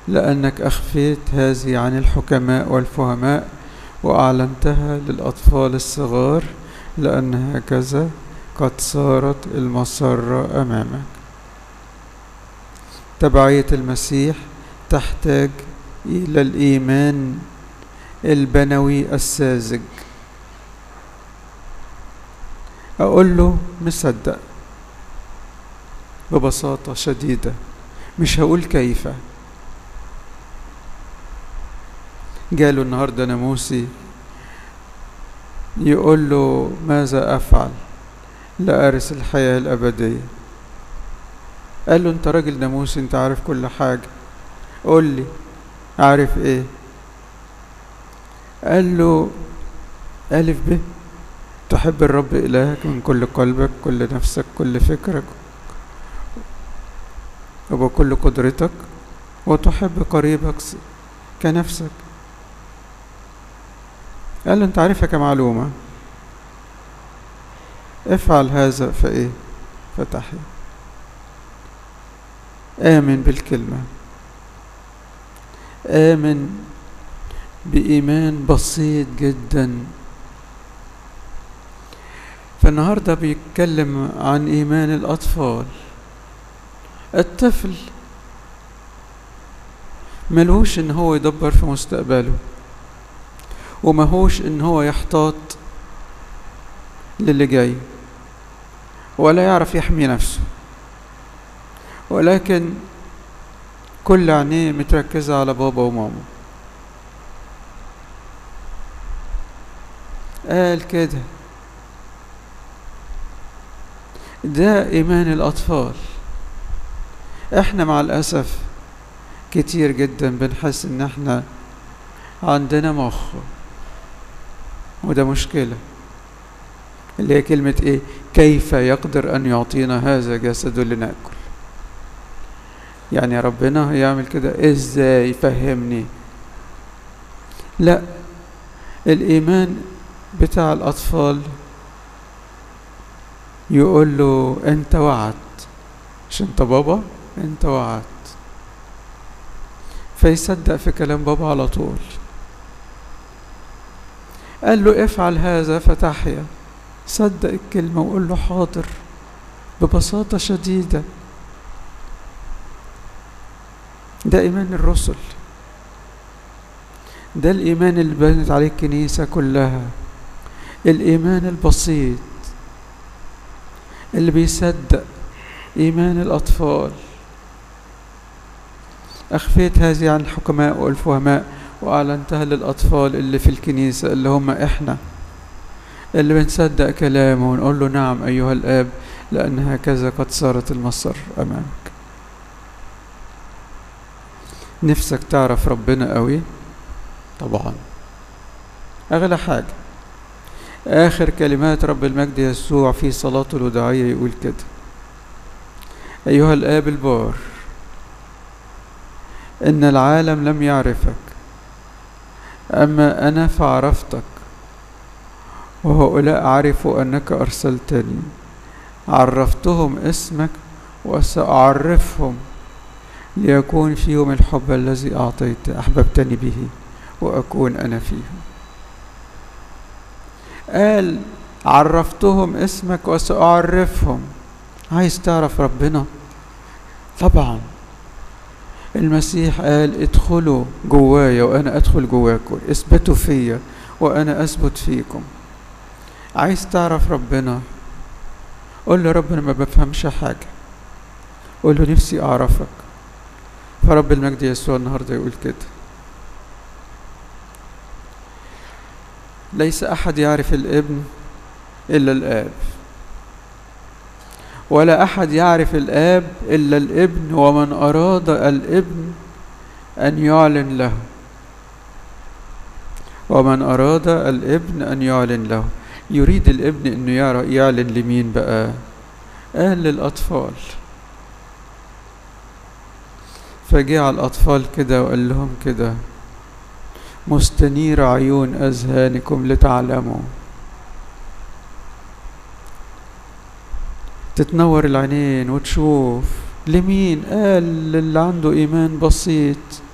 لأنك أخفيت هذه عن الحكماء والفهماء وأعلنتها للأطفال الصغار لأن هكذا قد صارت المسرة أمامك تبعية المسيح تحتاج إلى الإيمان البنوي الساذج أقول له مصدق ببساطة شديدة مش هقول كيف جاله النهاردة ناموسي يقول له ماذا أفعل لأرث الحياة الأبدية قال له أنت راجل ناموسي أنت عارف كل حاجة قول لي عارف إيه قال له ألف ب تحب الرب إلهك من كل قلبك كل نفسك كل فكرك وبكل قدرتك وتحب قريبك كنفسك قال له انت عارفها كمعلومة افعل هذا فايه فتحيا آمن بالكلمة آمن بإيمان بسيط جدا فالنهاردة بيتكلم عن إيمان الأطفال الطفل ملوش إن هو يدبر في مستقبله ومهوش إن هو يحتاط للي جاي ولا يعرف يحمي نفسه ولكن كل عينيه متركزة على بابا وماما قال كده ده إيمان الأطفال احنا مع الأسف كتير جدا بنحس ان احنا عندنا مخ وده مشكلة اللي هي كلمة ايه كيف يقدر ان يعطينا هذا جسد لنأكل يعني ربنا يعمل كده ازاي فهمني لا الايمان بتاع الاطفال يقول له انت وعد مش انت بابا انت وعد فيصدق في كلام بابا على طول قال له افعل هذا فتحيا صدق الكلمة وقول له حاضر ببساطة شديدة ده إيمان الرسل ده الإيمان اللي بنت عليه الكنيسة كلها الإيمان البسيط اللي بيصدق إيمان الأطفال أخفيت هذه عن الحكماء والفهماء وأعلنتها للأطفال اللي في الكنيسة اللي هم إحنا اللي بنصدق كلامه ونقول له نعم أيها الآب لأن هكذا قد صارت المصر أمامك نفسك تعرف ربنا قوي طبعا أغلى حاجة آخر كلمات رب المجد يسوع في صلاته الوداعية يقول كده أيها الآب البار إن العالم لم يعرفك أما أنا فعرفتك وهؤلاء عرفوا أنك أرسلتني عرفتهم اسمك وسأعرفهم ليكون فيهم الحب الذي أعطيت أحببتني به وأكون أنا فيهم قال عرفتهم اسمك وسأعرفهم عايز تعرف ربنا طبعا المسيح قال ادخلوا جوايا وانا ادخل جواكم اثبتوا فيا وانا اثبت فيكم عايز تعرف ربنا قول له رب انا ما بفهمش حاجه قول له نفسي اعرفك فرب المجد يسوع النهارده يقول كده ليس احد يعرف الابن الا الاب ولا احد يعرف الاب الا الابن ومن اراد الابن ان يعلن له ومن اراد الابن ان يعلن له يريد الابن انه يعلن لمين بقى قال للاطفال فجاء الاطفال كده وقال لهم كده مستنير عيون اذهانكم لتعلموا تتنور العينين وتشوف لمين قال اللي عنده ايمان بسيط